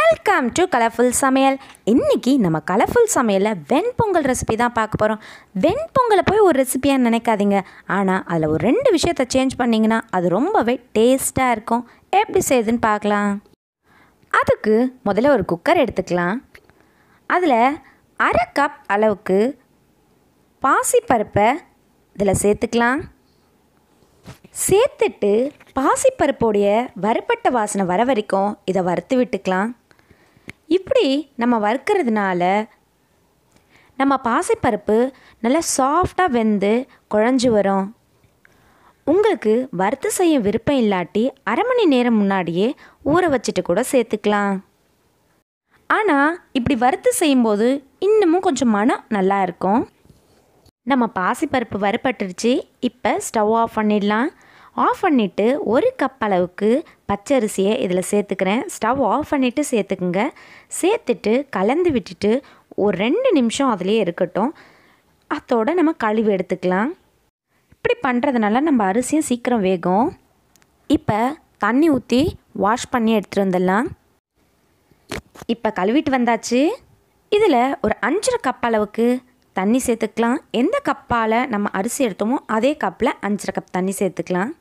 welcome to colourful சமையல் இன்றைக்கி நம்ம கலர்ஃபுல் சமையலில் வெண்பொங்கல் ரெசிபி தான் பார்க்க போகிறோம் வெண்பொங்கலை போய் ஒரு ரெசிபியாக நினைக்காதீங்க ஆனால் அதில் ஒரு ரெண்டு விஷயத்தை சேஞ்ச் பண்ணிங்கன்னா அது ரொம்பவே டேஸ்ட்டாக இருக்கும் எப்படி செய்யுதுன்னு பார்க்கலாம் அதுக்கு முதல்ல ஒரு குக்கர் எடுத்துக்கலாம் அதில் அரை கப் அளவுக்கு பாசிப்பருப்பை இதில் சேர்த்துக்கலாம் சேர்த்துட்டு பாசிப்பருப்போடைய வறுப்பட்ட வாசனை வர வரைக்கும் இதை வறுத்து விட்டுக்கலாம் இப்படி நம்ம வறுக்கிறதுனால நம்ம பாசிப்பருப்பு நல்லா சாஃப்டாக வெந்து குழஞ்சி வரும் உங்களுக்கு வறுத்து செய்ய விருப்பம் இல்லாட்டி அரை மணி நேரம் முன்னாடியே ஊற வச்சுட்டு கூட சேர்த்துக்கலாம் ஆனால் இப்படி வறுத்து செய்யும்போது இன்னமும் கொஞ்சம் மனம் நல்லா இருக்கும் நம்ம பாசிப்பருப்பு வறுப்பட்டுருச்சு இப்போ ஸ்டவ் ஆஃப் பண்ணிடலாம் ஆஃப் பண்ணிவிட்டு ஒரு கப் அளவுக்கு பச்சரிசியை இதில் சேர்த்துக்கிறேன் ஸ்டவ் ஆஃப் பண்ணிவிட்டு சேர்த்துக்குங்க சேர்த்துட்டு கலந்து விட்டுட்டு ஒரு ரெண்டு நிமிஷம் அதிலே இருக்கட்டும் அதோட நம்ம கழுவி எடுத்துக்கலாம் இப்படி பண்ணுறதுனால நம்ம அரிசியும் சீக்கிரம் வேகும் இப்போ தண்ணி ஊற்றி வாஷ் பண்ணி எடுத்துகிட்டு வந்துடலாம் இப்போ கழுவிட்டு வந்தாச்சு இதில் ஒரு அஞ்சரை கப் அளவுக்கு தண்ணி சேர்த்துக்கலாம் எந்த கப்பால் நம்ம அரிசி எடுத்தோமோ அதே கப்பில் அஞ்சரை கப் தண்ணி சேர்த்துக்கலாம்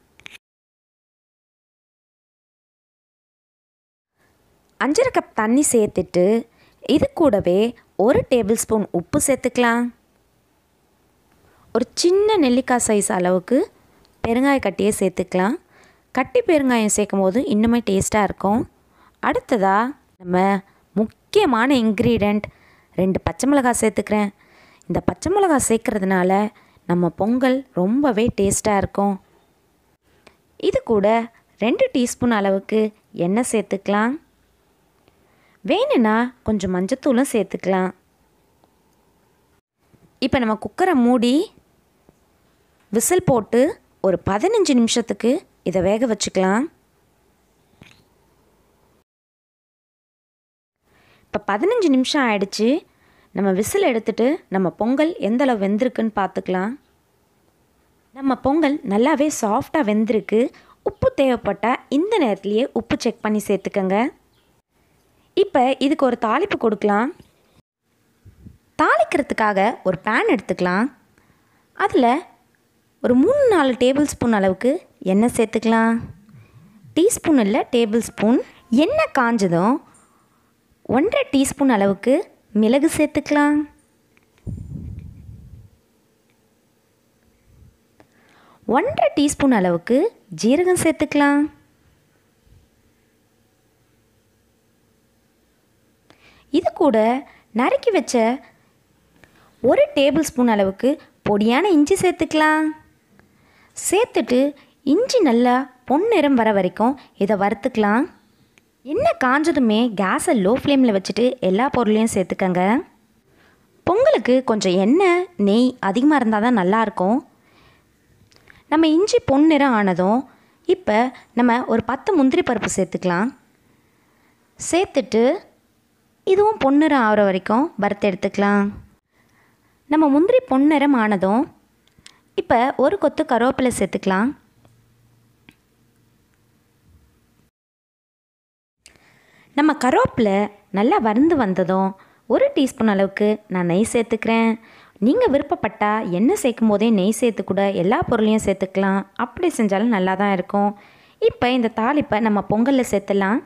அஞ்சரை கப் தண்ணி சேர்த்துட்டு இது கூடவே ஒரு டேபிள் ஸ்பூன் உப்பு சேர்த்துக்கலாம் ஒரு சின்ன நெல்லிக்காய் சைஸ் அளவுக்கு பெருங்காய கட்டியே சேர்த்துக்கலாம் கட்டி பெருங்காயம் சேர்க்கும் போது இன்னுமே டேஸ்ட்டாக இருக்கும் அடுத்ததாக நம்ம முக்கியமான இன்க்ரீடியண்ட் ரெண்டு பச்சை மிளகாய் சேர்த்துக்கிறேன் இந்த பச்சை மிளகாய் சேர்க்கறதுனால நம்ம பொங்கல் ரொம்பவே டேஸ்ட்டாக இருக்கும் இது கூட ரெண்டு டீஸ்பூன் அளவுக்கு எண்ணெய் சேர்த்துக்கலாம் வேணும்னா கொஞ்சம் மஞ்சத்தூளும் சேர்த்துக்கலாம் இப்போ நம்ம குக்கரை மூடி விசில் போட்டு ஒரு பதினஞ்சு நிமிஷத்துக்கு இதை வேக வச்சுக்கலாம் இப்போ பதினஞ்சு நிமிஷம் ஆயிடுச்சு நம்ம விசில் எடுத்துட்டு நம்ம பொங்கல் எந்த அளவு வெந்திருக்குன்னு பார்த்துக்கலாம் நம்ம பொங்கல் நல்லாவே சாஃப்டாக வெந்திருக்கு உப்பு தேவைப்பட்டால் இந்த நேரத்துலையே உப்பு செக் பண்ணி சேர்த்துக்கங்க இப்போ இதுக்கு ஒரு தாளிப்பு கொடுக்கலாம் தாளிக்கிறதுக்காக ஒரு பேன் எடுத்துக்கலாம் அதில் ஒரு மூணு நாலு டேபிள் ஸ்பூன் அளவுக்கு எண்ணெய் சேர்த்துக்கலாம் டீஸ்பூன் இல்லை டேபிள் ஸ்பூன் எண்ணெய் காஞ்சதும் ஒன்றரை டீஸ்பூன் அளவுக்கு மிளகு சேர்த்துக்கலாம் ஒன்றரை டீஸ்பூன் அளவுக்கு ஜீரகம் சேர்த்துக்கலாம் இது கூட நறுக்கி வச்ச ஒரு டேபிள் ஸ்பூன் அளவுக்கு பொடியான இஞ்சி சேர்த்துக்கலாம் சேர்த்துட்டு இஞ்சி நல்லா பொன்னிறம் வர வரைக்கும் இதை வறுத்துக்கலாம் எண்ணெய் காஞ்சதுமே கேஸை லோ ஃப்ளேமில் வச்சுட்டு எல்லா பொருளையும் சேர்த்துக்கங்க பொங்கலுக்கு கொஞ்சம் எண்ணெய் நெய் அதிகமாக இருந்தால் தான் நல்லாயிருக்கும் நம்ம இஞ்சி பொன்னிறம் ஆனதும் இப்போ நம்ம ஒரு பத்து முந்திரி பருப்பு சேர்த்துக்கலாம் சேர்த்துட்டு இதுவும் பொன்னிறம் ஆகிற வரைக்கும் வறுத்து எடுத்துக்கலாம் நம்ம முந்திரி பொன்னிறம் ஆனதும் இப்போ ஒரு கொத்து கருவேப்பிலை சேர்த்துக்கலாம் நம்ம கருவேப்பிலை நல்லா வறுந்து வந்ததும் ஒரு டீஸ்பூன் அளவுக்கு நான் நெய் சேர்த்துக்கிறேன் நீங்கள் விருப்பப்பட்டால் எண்ணெய் சேர்க்கும் போதே நெய் சேர்த்து கூட எல்லா பொருளையும் சேர்த்துக்கலாம் அப்படி செஞ்சாலும் நல்லா தான் இருக்கும் இப்போ இந்த தாளிப்பை நம்ம பொங்கலில் சேர்த்துலாம்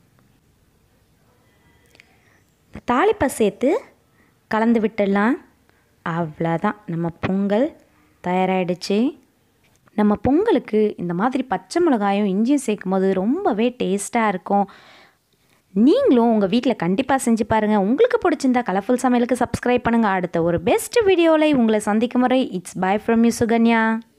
தாளிப்பை சேர்த்து கலந்து விட்டுடலாம் அவ்வளோதான் நம்ம பொங்கல் தயாராகிடுச்சு நம்ம பொங்கலுக்கு இந்த மாதிரி பச்சை மிளகாயும் இஞ்சியும் சேர்க்கும் போது ரொம்பவே டேஸ்ட்டாக இருக்கும் நீங்களும் உங்கள் வீட்டில் கண்டிப்பாக செஞ்சு பாருங்கள் உங்களுக்கு பிடிச்சிருந்தா கலர்ஃபுல் சமையலுக்கு சப்ஸ்கிரைப் பண்ணுங்கள் அடுத்த ஒரு பெஸ்ட் வீடியோவில் உங்களை சந்திக்கும் முறை it's bye from you Sukanya